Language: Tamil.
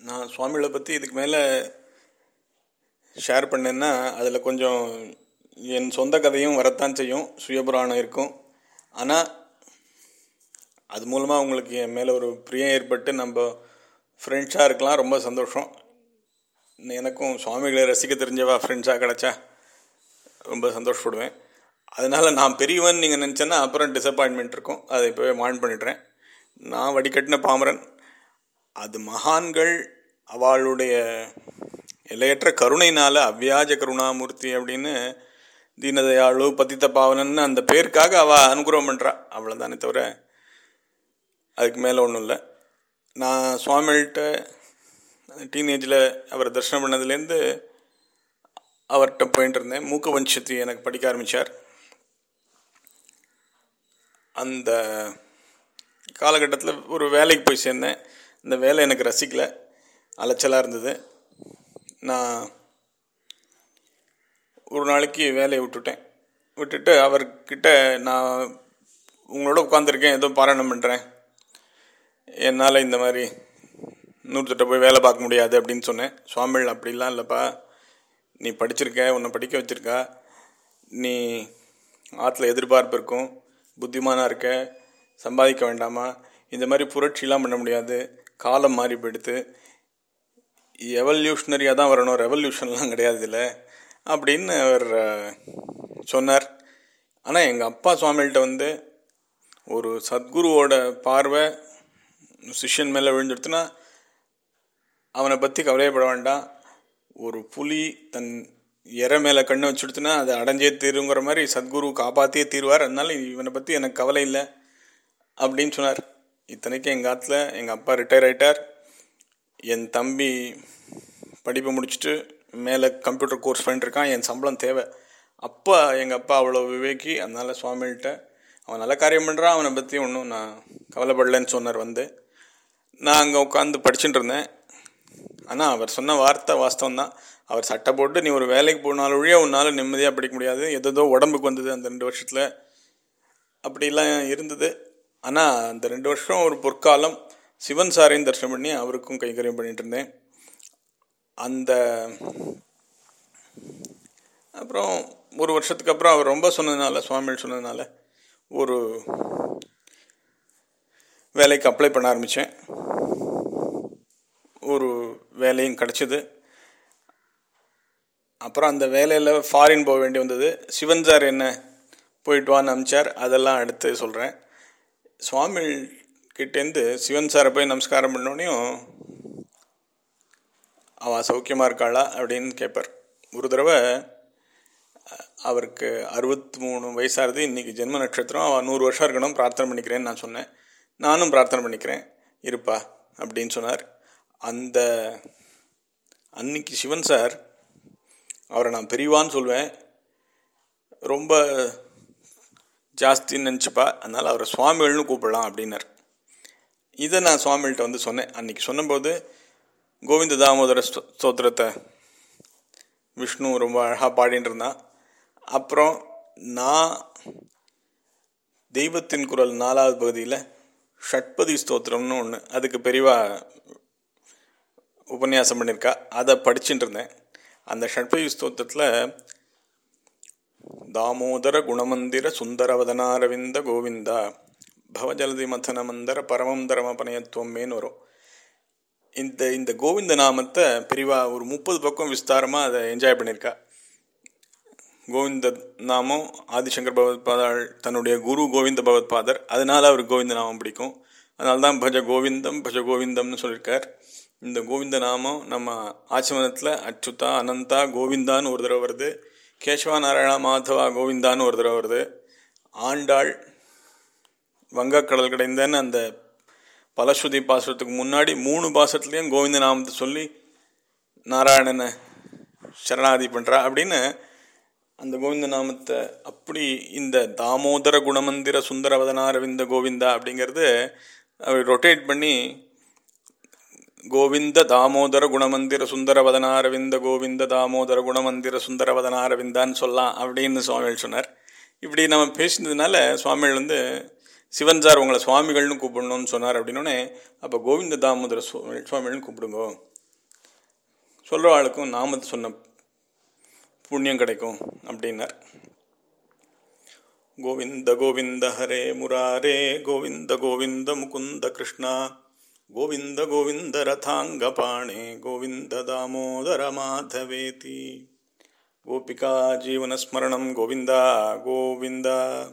நான் சுவாமிகளை பற்றி இதுக்கு மேலே ஷேர் பண்ணேன்னா அதில் கொஞ்சம் என் சொந்த கதையும் வரத்தான் செய்யும் சுயபுராணம் இருக்கும் ஆனால் அது மூலமாக உங்களுக்கு என் மேலே ஒரு பிரியம் ஏற்பட்டு நம்ம ஃப்ரெண்ட்ஸாக இருக்கலாம் ரொம்ப சந்தோஷம் எனக்கும் சுவாமிகளை ரசிக்க தெரிஞ்சவா ஃப்ரெண்ட்ஸாக கிடச்சா ரொம்ப சந்தோஷப்படுவேன் அதனால் நான் பெரியவன் நீங்கள் நினச்சேன்னா அப்புறம் டிசப்பாயின்மெண்ட் இருக்கும் அதை இப்போவே மான் பண்ணிடுறேன் நான் வடிகட்டின பாமரன் அது மகான்கள் அவளுடைய எல்லையற்ற கருணைனால அவ்வியாஜ கருணாமூர்த்தி அப்படின்னு தீனதயாளு பதித்த பாவனன்னு அந்த பேருக்காக அவள் அனுகிரகம் பண்ணுறா அவ்வளோதானே தவிர அதுக்கு மேலே ஒன்றும் இல்லை நான் சுவாமிகிட்ட டீனேஜில் அவரை தரிசனம் பண்ணதுலேருந்து அவர்கிட்ட போயிட்டு இருந்தேன் மூக்க வஞ்சத்தி எனக்கு படிக்க ஆரம்பித்தார் அந்த காலகட்டத்தில் ஒரு வேலைக்கு போய் சேர்ந்தேன் இந்த வேலை எனக்கு ரசிக்கலை அலைச்சலாக இருந்தது நான் ஒரு நாளைக்கு வேலையை விட்டுட்டேன் விட்டுட்டு அவர்கிட்ட நான் உங்களோட உட்காந்துருக்கேன் ஏதோ பாராயணம் பண்ணுறேன் என்னால் இந்த மாதிரி நூற்றுக்கிட்ட போய் வேலை பார்க்க முடியாது அப்படின்னு சொன்னேன் சுவாமிகள் அப்படிலாம் இல்லைப்பா நீ படிச்சிருக்க உன்னை படிக்க வச்சிருக்கா நீ ஆற்றுல எதிர்பார்ப்பு இருக்கும் புத்திமானாக இருக்க சம்பாதிக்க வேண்டாமா இந்த மாதிரி புரட்சிலாம் பண்ண முடியாது காலம் மாறி போயிடுத்து எவல்யூஷனரியாக தான் வரணும் ரெவல்யூஷன்லாம் கிடையாது இல்லை அப்படின்னு அவர் சொன்னார் ஆனால் எங்கள் அப்பா சுவாமிகிட்ட வந்து ஒரு சத்குருவோட பார்வை சிஷ்யன் மேலே விழுந்துடுத்துனா அவனை பற்றி கவலையப்பட வேண்டாம் ஒரு புலி தன் இறை மேலே கண்ணை வச்சுடுத்துனா அதை அடைஞ்சே தீருங்கிற மாதிரி சத்குரு காப்பாற்றியே தீருவார் அதனால இவனை பற்றி எனக்கு கவலை இல்லை அப்படின்னு சொன்னார் இத்தனைக்கும் எங்கள் ஆற்றுல எங்கள் அப்பா ரிட்டையர் ஆகிட்டார் என் தம்பி படிப்பை முடிச்சுட்டு மேலே கம்ப்யூட்டர் கோர்ஸ் பண்ணிட்டுருக்கான் என் சம்பளம் தேவை அப்பா எங்கள் அப்பா அவ்வளோ விவேக்கி அதனால் சுவாமிகிட்ட அவன் நல்ல காரியம் பண்ணுறான் அவனை பற்றி ஒன்றும் நான் கவலைப்படலைன்னு சொன்னார் வந்து நான் அங்கே உட்காந்து படிச்சுட்டு இருந்தேன் ஆனால் அவர் சொன்ன வார்த்தை வாஸ்தவம் தான் அவர் சட்டை போட்டு நீ ஒரு வேலைக்கு போனாலும் ஒழிய உன்னால் நிம்மதியாக படிக்க முடியாது எதோ உடம்புக்கு வந்தது அந்த ரெண்டு வருஷத்தில் அப்படிலாம் இருந்தது ஆனால் அந்த ரெண்டு வருஷம் ஒரு பொற்காலம் சிவன் சாரையும் தரிசனம் பண்ணி அவருக்கும் கைகரியம் பண்ணிட்டு இருந்தேன் அந்த அப்புறம் ஒரு வருஷத்துக்கு அப்புறம் அவர் ரொம்ப சொன்னதுனால சுவாமிகள் சொன்னதுனால ஒரு வேலைக்கு அப்ளை பண்ண ஆரம்பித்தேன் ஒரு வேலையும் கிடச்சிது அப்புறம் அந்த வேலையில் ஃபாரின் போக வேண்டி வந்தது சிவன் சார் என்ன போயிட்டு வான்னு அமிச்சார் அதெல்லாம் அடுத்து சொல்கிறேன் சுவாமி கிட்டேருந்து சிவன் சாரை போய் நமஸ்காரம் பண்ணோடனையும் அவள் சௌக்கியமாக இருக்காளா அப்படின்னு கேட்பார் ஒரு தடவை அவருக்கு அறுபத்தி மூணு வயசாகுது இன்றைக்கி ஜென்ம நட்சத்திரம் அவள் நூறு வருஷம் இருக்கணும் பிரார்த்தனை பண்ணிக்கிறேன்னு நான் சொன்னேன் நானும் பிரார்த்தனை பண்ணிக்கிறேன் இருப்பா அப்படின்னு சொன்னார் அந்த அன்னைக்கு சிவன் சார் அவரை நான் பெரியவான்னு சொல்லுவேன் ரொம்ப ஜாஸ்தின்னு நினச்சிப்பா அதனால் அவரை சுவாமிகள்னு கூப்பிடலாம் அப்படின்னார் இதை நான் சுவாமிகள்கிட்ட வந்து சொன்னேன் அன்றைக்கி சொன்னபோது கோவிந்த தாமோதர ஸ்தோத்திரத்தை விஷ்ணு ரொம்ப அழகாக பாடின்னு இருந்தான் அப்புறம் நான் தெய்வத்தின் குரல் நாலாவது பகுதியில் ஷட்பதி ஸ்தோத்திரம்னு ஒன்று அதுக்கு பெரியவா உபன்யாசம் பண்ணியிருக்கா அதை படிச்சுட்டு இருந்தேன் அந்த ஷட்பதி ஸ்தோத்திரத்தில் தாமோதர குணமந்திர சுந்தரவதனாரவிந்த கோவிந்தா பவஜலதி மதன மந்தர பரமம் தரமபனயத்துவமேன்னு வரும் இந்த இந்த கோவிந்த நாமத்தை பிரிவா ஒரு முப்பது பக்கம் விஸ்தாரமாக அதை என்ஜாய் பண்ணியிருக்கா கோவிந்த நாமம் ஆதிசங்கர் பகவத்பாதாள் தன்னுடைய குரு கோவிந்த பகவத்பாதர் அதனால் அவர் கோவிந்த நாமம் பிடிக்கும் அதனால தான் பஜ கோவிந்தம் பஜ கோவிந்தம்னு சொல்லியிருக்கார் இந்த கோவிந்த நாமம் நம்ம ஆச்சமனத்தில் அச்சுதா அனந்தா கோவிந்தான்னு ஒரு தடவை வருது கேசவா நாராயணா மாதவா கோவிந்தான்னு ஒரு தடவை வருது ஆண்டாள் வங்கக்கடல் கிடைந்தன்னு அந்த பலஸ்ருதி பாசுரத்துக்கு முன்னாடி மூணு பாசத்துலேயும் கோவிந்த நாமத்தை சொல்லி நாராயணனை சரணாதி பண்ணுறா அப்படின்னு அந்த கோவிந்த நாமத்தை அப்படி இந்த தாமோதர குணமந்திர சுந்தரவதனாரவிந்த கோவிந்தா அப்படிங்கிறது அவர் ரொட்டேட் பண்ணி கோவிந்த தாமோதர குணமந்திர சுந்தரவதனாரவிந்த கோவிந்த தாமோதர குணமந்திர சுந்தரவதனாரவிந்தான்னு சொல்லலாம் அப்படின்னு சுவாமிகள் சொன்னார் இப்படி நம்ம பேசினதுனால சுவாமிகள் வந்து சிவன் சார் உங்களை சுவாமிகள்னு கூப்பிடணும்னு சொன்னார் அப்படின்னோடனே அப்போ கோவிந்த தாமோதர சுவாமிகள்னு கூப்பிடுங்க சொல்கிறவாளுக்கும் நாமத்தை சொன்ன புண்ணியம் கிடைக்கும் அப்படின்னார் கோவிந்த கோவிந்த ஹரே முராரே கோவிந்த கோவிந்த முகுந்த கிருஷ்ணா கோவிந்த கோவிந்த ரதாங்கபாணே கோவிந்த தாமோதர மாதவேதி கோபிகா ஜீவனஸ்மரணம் கோவிந்தா கோவிந்தா